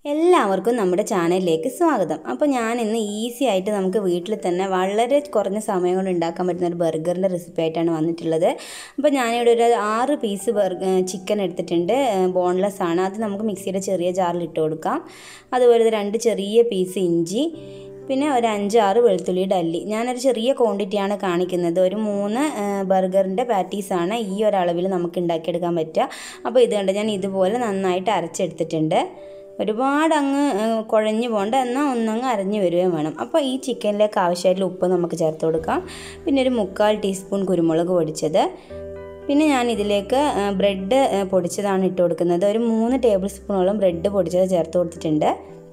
എല്ലാവർക്കും നമ്മുടെ ചാനലിലേക്ക് സ്വാഗതം അപ്പോൾ ഞാൻ ഇന്ന് ഈസി ആയിട്ട് നമുക്ക് വീട്ടിൽ തന്നെ വളരെ കുറഞ്ഞ സമയം കൊണ്ട് ഉണ്ടാക്കാൻ പറ്റുന്ന ഒരു ബർഗറിൻ്റെ റെസിപ്പി ആയിട്ടാണ് വന്നിട്ടുള്ളത് അപ്പോൾ ഞാനിവിടെ ഒരു ആറ് പീസ് ബർഗർ ചിക്കൻ എടുത്തിട്ടുണ്ട് ബോൺലെസ് ആണ് അത് നമുക്ക് മിക്സിയുടെ ചെറിയ ജാറിൽ ഇട്ട് കൊടുക്കാം അതുപോലെ ഇത് രണ്ട് ചെറിയ പീസ് ഇഞ്ചി പിന്നെ ഒരു അഞ്ചാറ് വെളുത്തുള്ളിയുടെ അല്ലി ഞാനൊരു ചെറിയ ക്വാണ്ടിറ്റിയാണ് കാണിക്കുന്നത് ഒരു മൂന്ന് ബർഗറിൻ്റെ പാറ്റീസാണ് ഈ ഒരളവിൽ നമുക്ക് ഉണ്ടാക്കിയെടുക്കാൻ പറ്റുക അപ്പോൾ ഇത് കണ്ട് ഞാൻ ഇതുപോലെ നന്നായിട്ട് അരച്ചെടുത്തിട്ടുണ്ട് ഒരുപാട് അങ്ങ് കുഴഞ്ഞു പോകണ്ട എന്നാൽ ഒന്നങ്ങ് അരഞ്ഞു വരികയും വേണം അപ്പോൾ ഈ ചിക്കനിലേക്ക് ആവശ്യമായിട്ടുള്ള ഉപ്പ് നമുക്ക് ചേർത്ത് കൊടുക്കാം പിന്നെ ഒരു മുക്കാൽ ടീസ്പൂൺ കുരുമുളക് പൊടിച്ചത് പിന്നെ ഞാൻ ഇതിലേക്ക് ബ്രെഡ് പൊടിച്ചതാണ് ഇട്ട് കൊടുക്കുന്നത് ഒരു മൂന്ന് ടേബിൾ സ്പൂണോളം ബ്രെഡ് പൊടിച്ചത് ചേർത്ത് കൊടുത്തിട്ടുണ്ട്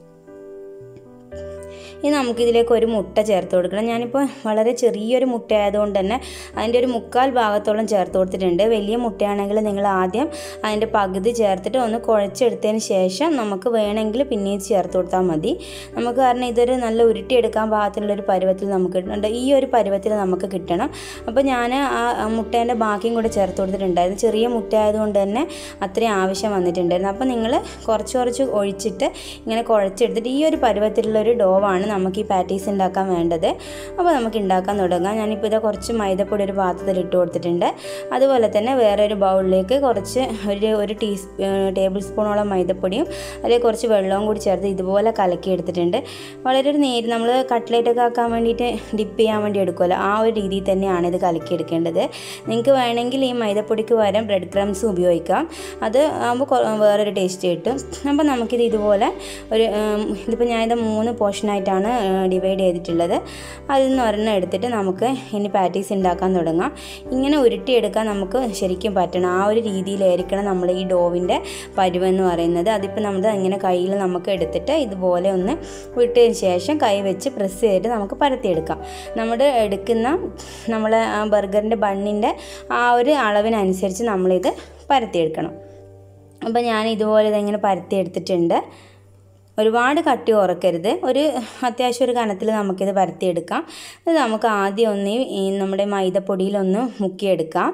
ഇനി നമുക്കിതിലേക്ക് ഒരു മുട്ട ചേർത്ത് കൊടുക്കണം ഞാനിപ്പോൾ വളരെ ചെറിയൊരു മുട്ട ആയതുകൊണ്ട് തന്നെ അതിൻ്റെ ഒരു മുക്കാൽ ഭാഗത്തോളം ചേർത്ത് കൊടുത്തിട്ടുണ്ട് വലിയ മുട്ടയാണെങ്കിൽ നിങ്ങൾ ആദ്യം അതിൻ്റെ പകുതി ചേർത്തിട്ട് ഒന്ന് കുഴച്ചെടുത്തതിന് ശേഷം നമുക്ക് വേണമെങ്കിൽ പിന്നെയും ചേർത്ത് കൊടുത്താൽ മതി നമുക്ക് കാരണം ഇതൊരു നല്ല ഉരുട്ടിയെടുക്കാൻ പാകത്തിലുള്ളൊരു പരുവത്തിൽ നമുക്ക് കിട്ടുന്നുണ്ട് ഈ ഒരു പരുവത്തിൽ നമുക്ക് കിട്ടണം അപ്പോൾ ഞാൻ ആ മുട്ടേൻ്റെ ബാക്കിയും കൂടെ ചേർത്ത് കൊടുത്തിട്ടുണ്ടായിരുന്നു ചെറിയ മുട്ട ആയതുകൊണ്ട് തന്നെ അത്രയും ആവശ്യം വന്നിട്ടുണ്ടായിരുന്നു അപ്പോൾ നിങ്ങൾ കുറച്ച് കുറച്ച് ഒഴിച്ചിട്ട് ഇങ്ങനെ കുഴച്ചെടുത്തിട്ട് ഈ ഒരു പരുവത്തിലുള്ളൊരു ഡോവാണ് നമുക്ക് ഈ പാറ്റീസ് ഉണ്ടാക്കാൻ വേണ്ടത് അപ്പോൾ നമുക്ക് ഉണ്ടാക്കാൻ തുടങ്ങാം ഞാനിപ്പോൾ ഇത് കുറച്ച് മൈദപ്പൊടി ഒരു പാത്രത്തിൽ ഇട്ട് കൊടുത്തിട്ടുണ്ട് അതുപോലെ തന്നെ വേറെ ഒരു ബൗളിലേക്ക് കുറച്ച് ഒരു ഒരു ടീ ടേബിൾ സ്പൂണോളം മൈദപ്പൊടിയും അതിലേക്ക് കുറച്ച് വെള്ളവും കൂടി ചേർത്ത് ഇതുപോലെ കലക്കി എടുത്തിട്ടുണ്ട് വളരെ ഒരു നേര് നമ്മൾ കട്ട്ലേറ്റൊക്കെ ആക്കാൻ വേണ്ടിയിട്ട് ഡിപ്പ് ചെയ്യാൻ വേണ്ടി എടുക്കുമല്ലോ ആ ഒരു രീതിയിൽ തന്നെയാണ് ഇത് കലക്കി എടുക്കേണ്ടത് നിങ്ങൾക്ക് വേണമെങ്കിൽ ഈ മൈദപ്പൊടിക്ക് പകരം ബ്രെഡ് ക്രംസ് ഉപയോഗിക്കാം അത് ആകുമ്പോൾ വേറൊരു ടേസ്റ്റ് കിട്ടും അപ്പോൾ നമുക്കിത് ഇതുപോലെ ഒരു ഇതിപ്പോൾ ഞാനിത് മൂന്ന് പോർഷനായിട്ടാണ് ആണ് ഡിവൈഡ് ചെയ്തിട്ടുള്ളത് അതിൽ നിന്ന് ഒരെണ്ണം എടുത്തിട്ട് നമുക്ക് ഇനി പാറ്റീസ് ഉണ്ടാക്കാൻ തുടങ്ങാം ഇങ്ങനെ ഉരുട്ടിയെടുക്കാൻ നമുക്ക് ശരിക്കും പറ്റണം ആ ഒരു രീതിയിലായിരിക്കണം നമ്മൾ ഈ ഡോവിൻ്റെ പരുവെന്ന് പറയുന്നത് അതിപ്പോൾ നമ്മൾ ഇങ്ങനെ കയ്യിൽ നമുക്ക് എടുത്തിട്ട് ഇതുപോലെ ഒന്ന് വിട്ടതിന് ശേഷം കൈ വെച്ച് പ്രസ് ചെയ്തിട്ട് നമുക്ക് പരത്തിയെടുക്കാം നമ്മൾ എടുക്കുന്ന നമ്മളെ ആ ബർഗറിൻ്റെ ബണ്ണിൻ്റെ ആ ഒരു അളവിനനുസരിച്ച് നമ്മളിത് പരത്തിയെടുക്കണം അപ്പോൾ ഞാൻ ഇതുപോലെ ഇതെങ്ങനെ പരത്തിയെടുത്തിട്ടുണ്ട് ഒരുപാട് കട്ടി ഉറക്കരുത് ഒരു അത്യാവശ്യം ഒരു കനത്തിൽ നമുക്കിത് പരത്തിയെടുക്കാം ഇത് നമുക്ക് ആദ്യം ഒന്ന് ഈ നമ്മുടെ മൈദപ്പൊടിയിലൊന്ന് മുക്കിയെടുക്കാം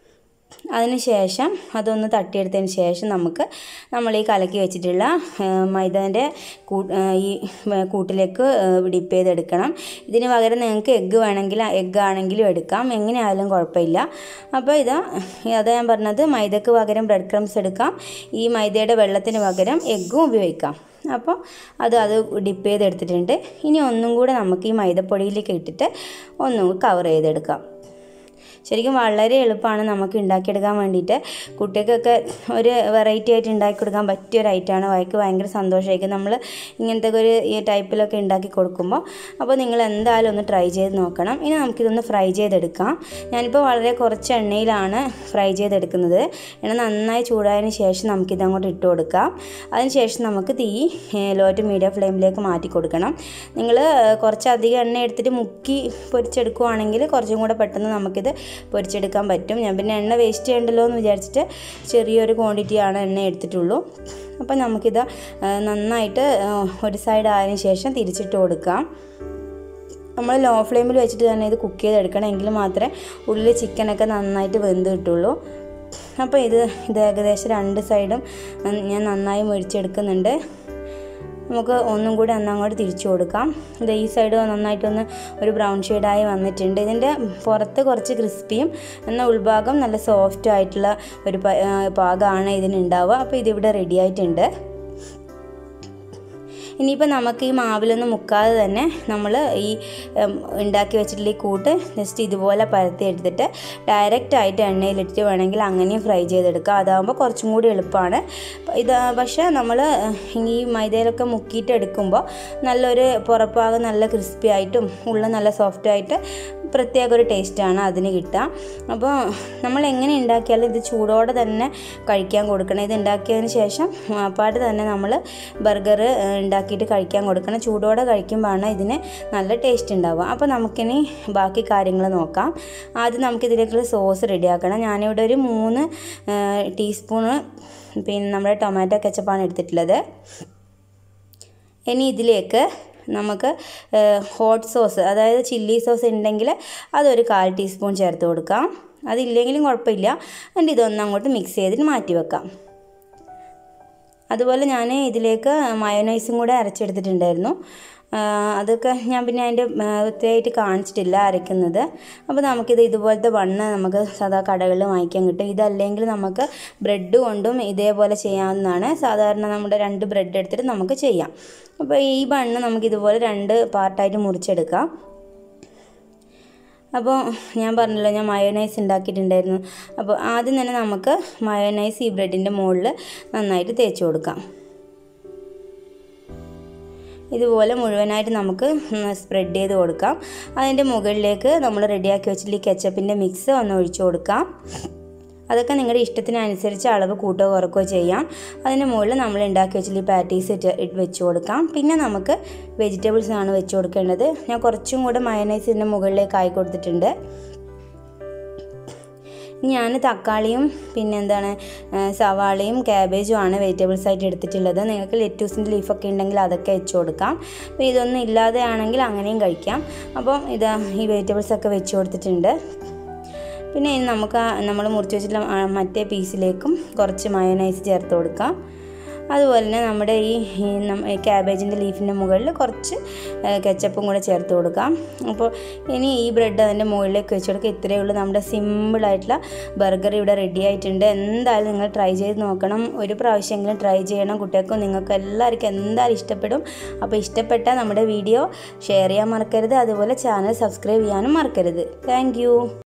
അതിനുശേഷം അതൊന്ന് തട്ടിയെടുത്തതിന് ശേഷം നമുക്ക് നമ്മൾ ഈ കലക്കി വെച്ചിട്ടുള്ള മൈദേൻ്റെ ഈ കൂട്ടിലേക്ക് ഡിപ്പ് ചെയ്തെടുക്കണം ഇതിന് പകരം നിങ്ങൾക്ക് എഗ്ഗ് വേണമെങ്കിൽ എഗ്ഗ് ആണെങ്കിലും എടുക്കാം എങ്ങനെയായാലും കുഴപ്പമില്ല അപ്പോൾ ഇതാ അതാ ഞാൻ പറഞ്ഞത് മൈദക്ക് പകരം ബ്രെഡ് ക്രംസ് എടുക്കാം ഈ മൈദയുടെ വെള്ളത്തിന് പകരം എഗ്ഗും ഉപയോഗിക്കാം അപ്പോൾ അത് അത് ഡിപ്പ് ചെയ്തെടുത്തിട്ടുണ്ട് ഇനി ഒന്നും കൂടെ നമുക്ക് ഈ മൈദപ്പൊടിയിലേക്ക് ഇട്ടിട്ട് ഒന്നും കവർ ചെയ്തെടുക്കാം ശരിക്കും വളരെ എളുപ്പമാണ് നമുക്ക് ഉണ്ടാക്കിയെടുക്കാൻ വേണ്ടിയിട്ട് കുട്ടികൾക്കൊക്കെ ഒരു വെറൈറ്റി ആയിട്ട് ഉണ്ടാക്കി കൊടുക്കാൻ പറ്റിയ ഒരു ഐറ്റമാണ് വയക്ക് ഭയങ്കര സന്തോഷമായിരിക്കും നമ്മൾ ഇങ്ങനത്തെ ഒരു ഈ ടൈപ്പിലൊക്കെ ഉണ്ടാക്കി കൊടുക്കുമ്പോൾ അപ്പോൾ നിങ്ങൾ എന്തായാലും ഒന്ന് ട്രൈ ചെയ്ത് നോക്കണം ഇനി നമുക്കിതൊന്ന് ഫ്രൈ ചെയ്തെടുക്കാം ഞാനിപ്പോൾ വളരെ കുറച്ച് എണ്ണയിലാണ് ഫ്രൈ ചെയ്തെടുക്കുന്നത് എണ്ണ നന്നായി ചൂടായതിന് ശേഷം നമുക്കിത് അങ്ങോട്ട് ഇട്ട് കൊടുക്കാം അതിനുശേഷം നമുക്ക് തീ ലോ ടു മീഡിയം ഫ്ലെയിമിലേക്ക് മാറ്റി കൊടുക്കണം നിങ്ങൾ കുറച്ചധികം എണ്ണ എടുത്തിട്ട് മുക്കി പൊരിച്ചെടുക്കുവാണെങ്കിൽ കുറച്ചും കൂടെ പെട്ടെന്ന് നമുക്കിത് പൊരിച്ചെടുക്കാൻ പറ്റും ഞാൻ പിന്നെ എണ്ണ വേസ്റ്റ് ചെയ്യണ്ടല്ലോ എന്ന് വിചാരിച്ചിട്ട് ചെറിയൊരു ക്വാണ്ടിറ്റിയാണ് എണ്ണ എടുത്തിട്ടുള്ളൂ അപ്പോൾ നമുക്കിത് നന്നായിട്ട് ഒരു സൈഡ് ആയതിനു ശേഷം തിരിച്ചിട്ട് കൊടുക്കാം നമ്മൾ ലോ ഫ്ലെയിമിൽ വെച്ചിട്ട് തന്നെ ഇത് കുക്ക് ചെയ്തെടുക്കണം എങ്കിൽ മാത്രമേ ഉള്ളിൽ ചിക്കനൊക്കെ നന്നായിട്ട് വെന്ത് കിട്ടുള്ളൂ അപ്പോൾ ഇത് ഇത് ഏകദേശം രണ്ട് സൈഡും ഞാൻ നന്നായി മുരിച്ചെടുക്കുന്നുണ്ട് നമുക്ക് ഒന്നും കൂടി ഒന്നങ്ങോട്ട് തിരിച്ചു കൊടുക്കാം ഇത് ഈ സൈഡ് നന്നായിട്ടൊന്ന് ഒരു ബ്രൗൺ ഷെയ്ഡായി വന്നിട്ടുണ്ട് ഇതിൻ്റെ പുറത്ത് കുറച്ച് ക്രിസ്പിയും എന്നാൽ ഉൾഭാഗം നല്ല സോഫ്റ്റ് ആയിട്ടുള്ള ഒരു പാകമാണ് ഇതിനുണ്ടാവുക അപ്പോൾ ഇതിവിടെ റെഡി ആയിട്ടുണ്ട് ഇനിയിപ്പോൾ നമുക്ക് ഈ മാവിലൊന്നും മുക്കാതെ തന്നെ നമ്മൾ ഈ ഉണ്ടാക്കി വെച്ചിട്ടുള്ള ഈ കൂട്ട് ജസ്റ്റ് ഇതുപോലെ പരത്തി എടുത്തിട്ട് ഡയറക്റ്റ് ആയിട്ട് എണ്ണയിലിട്ടിട്ട് വേണമെങ്കിൽ അങ്ങനെയും ഫ്രൈ ചെയ്തെടുക്കുക അതാകുമ്പോൾ കുറച്ചും കൂടി എളുപ്പമാണ് ഇത് പക്ഷേ നമ്മൾ ഈ മൈദയിലൊക്കെ മുക്കിയിട്ട് എടുക്കുമ്പോൾ നല്ലൊരു പുറപ്പാകം നല്ല ക്രിസ്പി ആയിട്ടും ഉള്ള നല്ല സോഫ്റ്റ് ആയിട്ട് പ്രത്യേക ഒരു ടേസ്റ്റാണ് അതിന് കിട്ടുക അപ്പോൾ നമ്മൾ എങ്ങനെ ഉണ്ടാക്കിയാലും ഇത് ചൂടോടെ തന്നെ കഴിക്കാൻ കൊടുക്കണം ഇത് ഉണ്ടാക്കിയതിന് ശേഷം അപ്പാട്ട് തന്നെ നമ്മൾ ബർഗർ ഉണ്ടാക്കിയിട്ട് കഴിക്കാൻ കൊടുക്കണം ചൂടോടെ കഴിക്കുമ്പോഴാണ് ഇതിന് നല്ല ടേസ്റ്റ് ഉണ്ടാവുക അപ്പോൾ നമുക്കിനി ബാക്കി കാര്യങ്ങൾ നോക്കാം ആദ്യം നമുക്കിതിലേക്കുള്ള സോസ് റെഡിയാക്കണം ഞാനിവിടെ ഒരു മൂന്ന് ടീസ്പൂണ് പിന്നെ നമ്മുടെ ടൊമാറ്റോ കെച്ചപ്പാണ് എടുത്തിട്ടുള്ളത് ഇനി ഇതിലേക്ക് നമുക്ക് ഹോട്ട് സോസ് അതായത് ചില്ലി സോസ് ഉണ്ടെങ്കിൽ അതൊരു കാൽ ടീസ്പൂൺ ചേർത്ത് കൊടുക്കാം അതില്ലെങ്കിലും കുഴപ്പമില്ല എന്നിട്ട് ഇതൊന്നും അങ്ങോട്ട് മിക്സ് ചെയ്തിട്ട് മാറ്റി വെക്കാം അതുപോലെ ഞാൻ ഇതിലേക്ക് മയോനൈസും കൂടെ അരച്ചെടുത്തിട്ടുണ്ടായിരുന്നു ആ, അതൊക്കെ ഞാൻ പിന്നെ അതിൻ്റെ വൃത്തിയായിട്ട് കാണിച്ചിട്ടില്ല അരയ്ക്കുന്നത് അപ്പോൾ നമുക്കിത് ഇതുപോലത്തെ ബണ്ണ് നമുക്ക് സാധാ കടകളിൽ വാങ്ങിക്കാൻ കിട്ടും ഇതല്ലെങ്കിൽ നമുക്ക് ബ്രെഡ് കൊണ്ടും ഇതേപോലെ ചെയ്യാവുന്നതാണ് സാധാരണ നമ്മുടെ രണ്ട് ബ്രെഡ് എടുത്തിട്ട് നമുക്ക് ചെയ്യാം അപ്പോൾ ഈ ബണ്ണ് നമുക്ക് ഇതുപോലെ രണ്ട് പാർട്ടായിട്ട് മുറിച്ചെടുക്കാം അപ്പോൾ ഞാൻ പറഞ്ഞല്ലോ ഞാൻ മയോനൈസ് ഉണ്ടാക്കിയിട്ടുണ്ടായിരുന്നു അപ്പോൾ ആദ്യം തന്നെ നമുക്ക് മയോനൈസ് ഈ ബ്രെഡിൻ്റെ മുകളിൽ നന്നായിട്ട് തേച്ച് കൊടുക്കാം ഇതുപോലെ മുഴുവനായിട്ട് നമുക്ക് സ്പ്രെഡ് ചെയ്ത് കൊടുക്കാം അതിൻ്റെ മുകളിലേക്ക് നമ്മൾ റെഡിയാക്കി വെച്ചിട്ടുള്ള ഈ കെച്ചപ്പിൻ്റെ മിക്സ് ഒന്ന് ഒഴിച്ചു കൊടുക്കാം അതൊക്കെ നിങ്ങളുടെ ഇഷ്ടത്തിനനുസരിച്ച് അളവ് കൂട്ടുകയോ കുറക്കുകയോ ചെയ്യാം അതിന് മുകളിൽ നമ്മൾ ഉണ്ടാക്കി വെച്ചിട്ടുള്ള ഈ പാറ്റീസ് ഇട്ട് ഇട്ട് വെച്ച് കൊടുക്കാം പിന്നെ നമുക്ക് വെജിറ്റബിൾസ് ആണ് വെച്ച് കൊടുക്കേണ്ടത് ഞാൻ കുറച്ചും കൂടെ മയനൈസിൻ്റെ മുകളിലേക്ക് ആയി കൊടുത്തിട്ടുണ്ട് ഞാൻ തക്കാളിയും പിന്നെ എന്താണ് ആ, സവാളയും ക്യാബേജും ആണ് വെജിറ്റബിൾസ് ആയിട്ട് എടുത്തിട്ടുള്ളത് നിങ്ങൾക്ക് ലെറ്റൂസിൻ്റെ ലീഫൊക്കെ ഉണ്ടെങ്കിൽ അതൊക്കെ വെച്ച് കൊടുക്കാം അപ്പോൾ ഇതൊന്നും ഇല്ലാതെ ആണെങ്കിൽ അങ്ങനെയും കഴിക്കാം അപ്പം ഇതാ ഈ വെജിറ്റബിൾസ് ഒക്കെ വെച്ച് കൊടുത്തിട്ടുണ്ട് പിന്നെ ഇനി നമുക്ക് നമ്മൾ മുറിച്ച് വെച്ചിട്ടുള്ള ആ, മറ്റേ പീസിലേക്കും കുറച്ച് മയോനൈസ് ചേർത്ത് കൊടുക്കാം അതുപോലെ തന്നെ നമ്മുടെ ഈ ഈ നം- ഈ ക്യാബേജിൻ്റെ ലീഫിൻ്റെ മുകളിൽ കുറച്ച് കെച്ചപ്പും കൂടെ ചേർത്ത് കൊടുക്കാം അപ്പോൾ ഇനി ഈ ബ്രെഡ് അതിൻ്റെ മുകളിലേക്ക് വെച്ച് കൊടുക്കുക ഇത്രയേ ഉള്ളൂ നമ്മുടെ സിമ്പിളായിട്ടുള്ള ബർഗർ ഇവിടെ റെഡി ആയിട്ടുണ്ട് എന്തായാലും നിങ്ങൾ ട്രൈ ചെയ്ത് നോക്കണം ഒരു പ്രാവശ്യമെങ്കിലും ട്രൈ ചെയ്യണം കുട്ടികൾക്കും നിങ്ങൾക്ക് എല്ലാവർക്കും എന്തായാലും ഇഷ്ടപ്പെടും അപ്പോൾ ഇഷ്ടപ്പെട്ട നമ്മുടെ വീഡിയോ ഷെയർ ചെയ്യാൻ മറക്കരുത് അതുപോലെ ചാനൽ സബ്സ്ക്രൈബ് ചെയ്യാനും മറക്കരുത് താങ്ക്